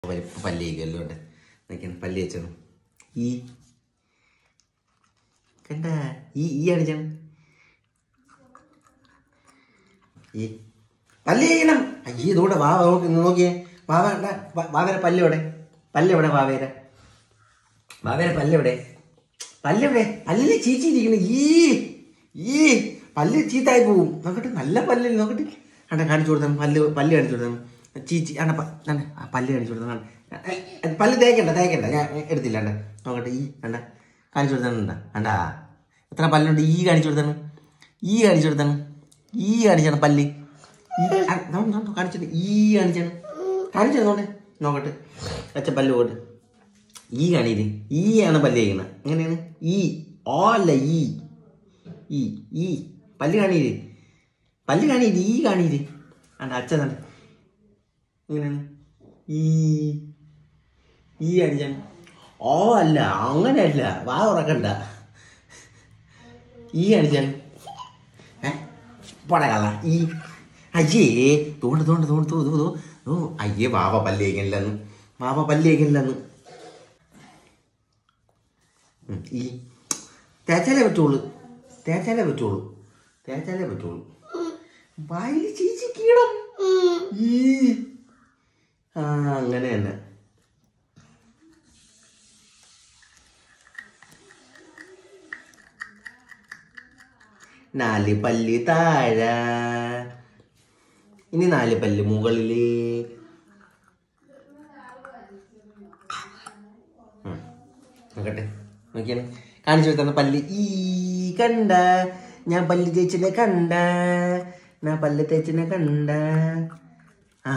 വലിപ്പ പല്ല് കഴിക്കുമല്ലോ ഉണ്ട് നോക്കിയാണ് പല്ല് വെച്ചാണ് ഈ കണ്ട ഈ ഈ അടിച്ചാണ് ഈ പല്ല് കഴിക്കണം അയ്യേ ഇതോടെ വാവ നോക്കി നോക്കിയേ വാവ ദാ, വാ- വാവേരെ പല്ല് എവിടെ പല്ല് എവിടെ വാവേരെ വാവേരെ പല്ല് എവിടെ പല്ല് എവിടെ പല്ലില് ചീച്ചിരിക്കുന്നു ഈ ഈ പല്ല് ചീത്തായി പോവും നോക്കട്ടെ നല്ല പല്ലിൽ നോക്കട്ടെ അണ്ട കാണിച്ചു കൊടുത്താണ് പല്ല് പല്ല് കാണിച്ചു കൊടുത്താണ് ചീച്ചി അണ്ട പ- അണ്ട, ആ പല്ല് കാണിച്ചു കൊടുത്താണ് ഏ, ഏ, പല്ല് തേക്കണ്ട തേക്കണ്ട ഞാൻ എടുത്തില്ല അണ്ട നോക്കട്ടെ ഈ അണ്ട കാണിച്ചു കൊടുത്താണ് അണ്ടാ എത്ര പല്ലുണ്ട് ഈ കാണിച്ചു കൊടുത്താണ് ഈ കാണിച്ചു കൊടുത്താണ് ഈ കാണിച്ചാണ് പല്ല് ഈ ആ, ദാ, ദാ, ദാ, കാണിച്ചിട്ട് ഈ കാണിച്ചാണ് കാണിച്ചു നോട്ടെ നോക്കട്ടെ അച്ഛ പല്ല് പോട്ട് ഈ കാണിയില്ലേ ഈ ആണ് പല്ല് കഴിക്കുന്നത് എങ്ങനെയാണ് ഈ ഓ അല്ല ഈ ഈ ഈ പല്ല് കാണിയില്ലേ പല്ല് കാണിയില്ലേ ഈ കാണിയില്ലേ ആണ്ട് അച്ഛൻ തന്നെ എങ്ങനെയാണ് ഈ ഈ കാണിച്ചാണ് ഓ അല്ല അങ്ങനെയല്ല വാ ഉറക്കണ്ട ഈ കാണിച്ചാണ് ഏ പോടാ കള്ള ഈ അയ്യേ തോണ്ട് തോണ്ട് തോണ്ട് തോ തോ ഓ അയ്യേ വാവ പല്ല് കഴിക്കണില്ലെന്ന് വാവ പല്ല് കഴിക്കണില്ലെന്ന് ഉം, ഈ തേച്ചാലേ പറ്റുള്ളൂ തേച്ചാലേ പറ്റുള്ളൂ തേച്ചാലേ പറ്റുള്ളൂ വായിൽ ചീച്ചി കീടം ഈ ആ അങ്ങനെ തന്നെ നാല് പല്ല് താഴെ ഇനി നാല് പല്ല് മുകളില് ഉം. നോക്കട്ടെ നോക്കിയാണ് കാണിച്ചു കൊടുത്താണ് പല്ല് ഈ കണ്ട ഞാൻ പല്ല് തേച്ചിനെ കണ്ട ഞാൻ പല്ല് തേച്ചിനെ കണ്ട ആ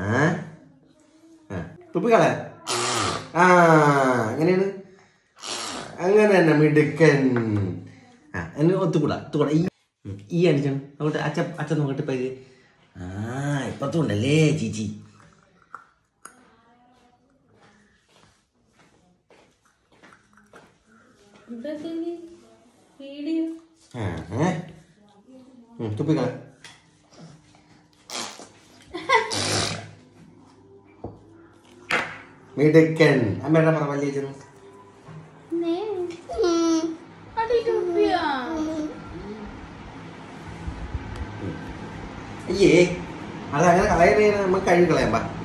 ആ. തുപ്പിക്കളെ ആ അങ്ങനെയാണ് അങ്ങനെ തന്നെ മിടുക്കൻ ആ എന്നെ ഒത്തുകൂടാ ഒത്തുകൂടാ ഈ ഉം, ഈ അടിച്ചാണ് നോക്കട്ടെ അച്ഛ അച്ഛൻ നോക്കട്ടെ ഇപ്പൊ ഇത് ആ ഇപ്പത്തും ഉണ്ടല്ലേ ചീച്ചി വീഡിയോ ആ ഏ ഉം, തുപ്പിക്കളെ മിടുക്കൻ അമ്മയുടെ പറ വലിയ ചെന്നു അയ്യേ അത് അങ്ങനെ കളയണേ നമുക്ക് കഴുകി കളയാം പാ